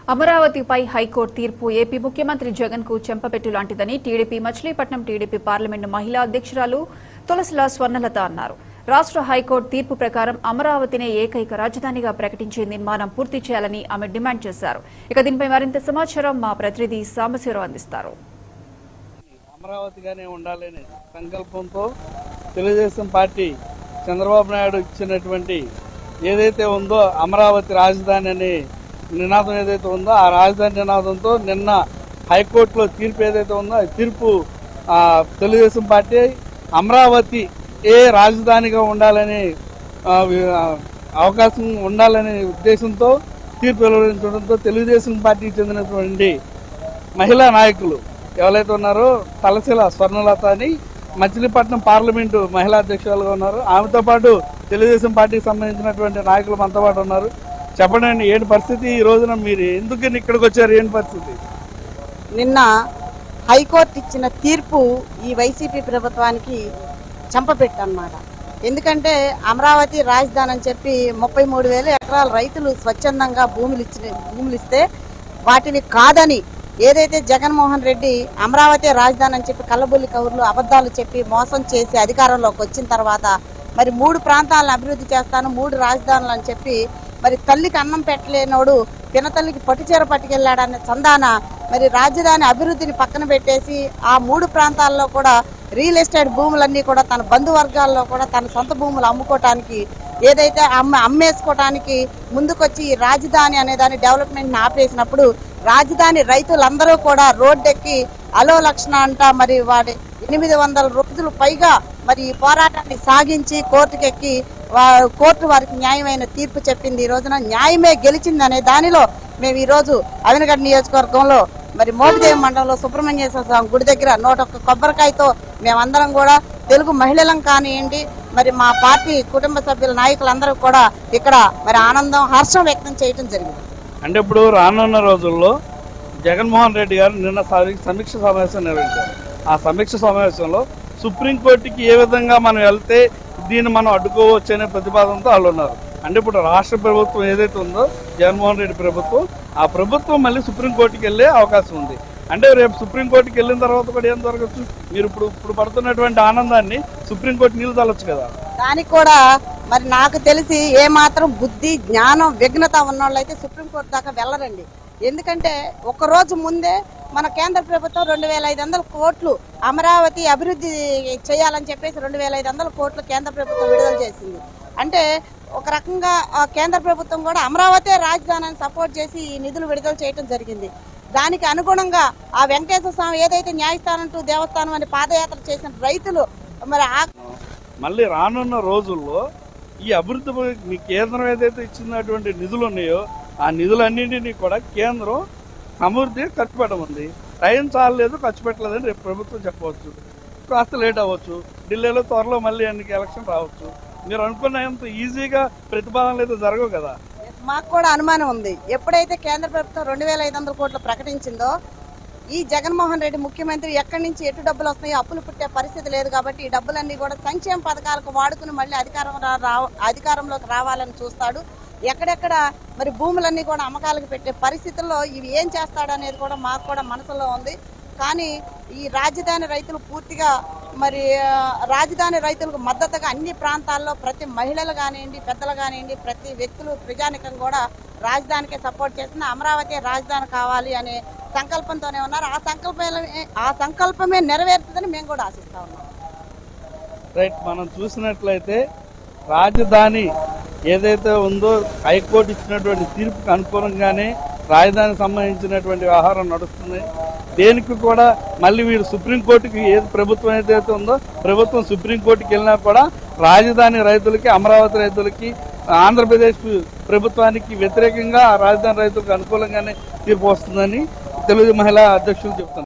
అమరావతిపై high court తీర్పు AP ముఖ్యమంత్రి జగన్ కు చెంపపెట్టు లాంటిదని టీడీపీ మచిలీపట్నం టీడీపీ పార్లమెంటు మహిళా అధ్యక్షురాలు తులసిల స్వర్ణలత అన్నారు రాష్ట్ర హైకోర్టు తీర్పు ప్రకారం అమరావతినే ఏకైక రాజధానిగా ప్రకటించి నిర్మాణం పూర్తి చేయాలని ఆమె డిమాండ్ చేశారు ఇక దీనిపై మరింత సమాచారం మా ప్రతినిధి సాంబశివరావు అందిస్తారు అమరావతిగానే ఉండాలనే సంకల్పంతో తెలుగుదేశం పార్టీ చంద్రబాబు నాయుడు ఇచ్చినటువంటి ఏదైతే ఉందో అమరావతి రాజధాని అనే నినాదం ఏదైతే ఉందో ఆ రాజధాని నినాదంతో నిన్న హైకోర్టులో తీర్పు ఏదైతే ఉందో ఆ తీర్పు ఆ, తెలుగుదేశం పార్టీ అమరావతి ఏ రాజధానిగా ఉండాలని ఆ, వి- ఆ, అవకాశం ఉండాలనే ఉద్దేశంతో తీర్పు వెలువరించడంతో తెలుగుదేశం పార్టీకి చెందినటువంటి మహిళా నాయకులు ఎవరైతే ఉన్నారో తలశిల స్వర్ణలత అని మచిలీపట్నం పార్లమెంటు మహిళా అధ్యక్షులుగా ఉన్నారు ఆమెతో పాటు తెలుగుదేశం పార్టీకి సంబంధించినటువంటి నాయకులు మనతో పాటు ఉన్నారు చెప్పండి అండి ఏంటి పరిస్థితి ఈ రోజున మీరు ఎందుకు ఇక్కడికి వచ్చారు ఏంటి పరిస్థితి నిన్న హైకోర్టు ఇచ్చిన తీర్పు ఈ వైసీపీ ప్రభుత్వానికి చంపపెట్టన్నమాట ఎందుకంటే అమరావతి రాజధాని అని చెప్పి ముప్పై మూడు వేల ఎకరాల రైతులు స్వచ్ఛందంగా భూములు ఇచ్చిన భూములు ఇస్తే వాటిని కాదని ఏదైతే జగన్మోహన్ రెడ్డి అమరావతి రాజధాని అని చెప్పి కళ్ళబుల్లి కౌరులు అబద్ధాలు చెప్పి మోసం చేసి అధికారంలోకి వచ్చిన తర్వాత మరి మూడు ప్రాంతాలను అభివృద్ధి చేస్తాను మూడు రాజధానులు అని చెప్పి మరి తల్లికి అన్నం పెట్టలేనోడు పినతల్లికి పట్టుచీర పట్టుకెళ్ళాడన్న చందాన మరి రాజధాని అభివృద్ధిని పక్కన పెట్టేసి ఆ మూడు ప్రాంతాల్లో కూడా రియల్ ఎస్టేట్ భూములన్నీ కూడా తన బంధువర్గాల్లో కూడా తన సొంత భూములు అమ్ముకోవటానికి ఏదైతే అమ్మ అమ్మేసుకోవటానికి ముందుకొచ్చి ఈ రాజధాని అనే దాని డెవలప్మెంట్ ఆపేసినప్పుడు రాజధాని రైతులందరూ కూడా రోడ్డెక్కి అలో లక్షణ అంట మరి వాడి ఎనిమిది వందల రోజులు పైగా మరి ఈ పోరాటాన్ని సాగించి కోర్టుకెక్కి వా- కోర్టు వారికి న్యాయమైన తీర్పు చెప్పింది ఈ రోజున న్యాయమే గెలిచింది అనే దానిలో మేము ఈ రోజు అవినగడ్డ నియోజకవర్గంలో మరి మోపిదేవి మండలంలో సుబ్రహ్మణ్యేశ్వర స్వామి గుడి దగ్గర నూట ఒక్క కొబ్బరికాయతో మేమందరం కూడా తెలుగు మహిళలం కానివ్వండి మరి మా పార్టీ కుటుంబ సభ్యుల నాయకులందరూ కూడా ఇక్కడ మరి ఆనందం హర్షం వ్యక్తం చేయడం జరిగింది అంటే ఇప్పుడు రానున్న రోజుల్లో జగన్మోహన్ రెడ్డి గారు నిన్న సమి- సమీక్ష సమావేశం నిర్వహించారు ఆ సమీక్ష సమావేశంలో సుప్రీంకోర్టుకి ఏ విధంగా మనం వెళ్తే దీన్ని మనం అడ్డుకోవచ్చు అనే ప్రతిపాదనతో వాళ్ళు ఉన్నారు అంటే ఇప్పుడు రాష్ట్ర ప్రభుత్వం ఏదైతే ఉందో జగన్మోహన్ రెడ్డి ప్రభుత్వం ఆ ప్రభుత్వం మళ్ళీ సుప్రీంకోర్టుకి వెళ్ళే అవకాశం ఉంది అంటే రేపు సుప్రీంకోర్టుకి వెళ్ళిన తర్వాత కూడా ఏం జరగచ్చు మీరు ఇప్పుడు ఇప్పుడు పడుతున్నటువంటి ఆనందాన్ని సుప్రీంకోర్టు నీళ్ళు తల్లొచ్చు కదా దానికి కూడా మరి నాకు తెలిసి ఏ మాత్రం బుద్ధి జ్ఞానం విఘ్నత ఉన్నోళ్ళైతే సుప్రీంకోర్టు దాకా వెళ్ళరండి ఎందుకంటే ఒక రోజు ముందే మన కేంద్ర ప్రభుత్వం రెండు వేల ఐదు వందల కోట్లు అమరావతి అభివృద్ధి చేయాలని చెప్పేసి రెండు వేల ఐదు వందల కోట్లు కేంద్ర ప్రభుత్వం విడుదల చేసింది అంటే ఒక రకంగా ఆ కేంద్ర ప్రభుత్వం కూడా అమరావతి రాజధానిని సపోర్ట్ చేసి ఈ నిధులు విడుదల చేయడం జరిగింది దానికి అనుగుణంగా ఆ వెంకటేశ్వర స్వామి ఏదైతే న్యాయస్థానం టు దేవస్థానం అని పాదయాత్ర చేసిన రైతులు మరి ఆ మళ్ళీ రానున్న రోజుల్లో ఈ అభివృద్ధి పై- మీ కేంద్రం ఏదైతే ఇచ్చినటువంటి నిధులు ఉన్నాయో ఆ నిధులన్నింటినీ కూడా కేంద్రం సమృద్ధిగా ఖర్చు పెట్టమంది టైం చాలలేదు ఖర్చు పెట్టలేదని రేపు ప్రభుత్వం చెప్పవచ్చు కాస్త లేట్ అవ్వచ్చు ఢిల్లీలో త్వరలో మళ్ళీ ఎన్నిక ఎలక్షన్ రావచ్చు మీరు అనుకున్నంత ఈజీగా ప్రతిపాదనలు అయితే జరగవు కదా మాకు కూడా అనుమానం ఉంది ఎప్పుడైతే కేంద్ర ప్రభుత్వం రెండు వేల ఐదు వందల కోట్లు ప్రకటించిందో ఈ జగన్మోహన్ రెడ్డి ముఖ్యమంత్రి ఎక్కడి నుంచి ఎటు డబ్బులు వస్తాయో అప్పులు పుట్టే పరిస్థితి లేదు కాబట్టి ఈ డబ్బులన్నీ కూడా సంక్షేమ పథకాలకు వాడుకుని మళ్ళీ అధికారం రా- రా- అధికారంలోకి రావాలని చూస్తాడు ఎక్కడెక్కడ మరి భూములన్నీ కూడా అమ్మకాలకు పెట్టే పరిస్థితుల్లో ఇవి ఏం చేస్తాడు అనేది కూడా మాకు కూడా మనసులో ఉంది కానీ ఈ రాజధాని రైతులు పూర్తిగా మరి ఆ, రాజధాని రైతులకు మద్దతుగా అన్ని ప్రాంతాల్లో ప్రతి మహిళలు కానివ్వండి పెద్దలు కానివ్వండి ప్రతి వ్యక్తులు ప్రజానికం కూడా రాజధానికే సపోర్ట్ చేస్తున్న అమరావతి రాజధాని కావాలి అనే సంకల్పంతోనే ఉన్నారు ఆ సంకల్పమే ఆ సంకల్పమే నెరవేరుతుందని మేము కూడా ఆశిస్తా ఉన్నాం రైట్ మనం చూసినట్లయితే రాజధాని ఏదైతే ఉందో హైకోర్టు ఇచ్చినటువంటి తీర్పుకు అనుకూలంగానే రాజధానికి సంబంధించినటువంటి వ్యవహారం నడుస్తుంది దేనికి కూడా మళ్ళీ వీడు సుప్రీంకోర్టుకి ఏది ప్రభుత్వం ఏదైతే ఉందో ప్రభుత్వం సుప్రీంకోర్టుకి వెళ్ళినా కూడా రాజధాని రైతులకి అమరావతి రైతులకి ఆంధ్రప్రదేశ్ ప్రభుత్వానికి వ్యతిరేకంగా ఆ రాజధాని రైతులకు అనుకూలంగానే తీర్పు వస్తుందని తెలుగు మహిళా అధ్యక్షులు చెప్తున్నారు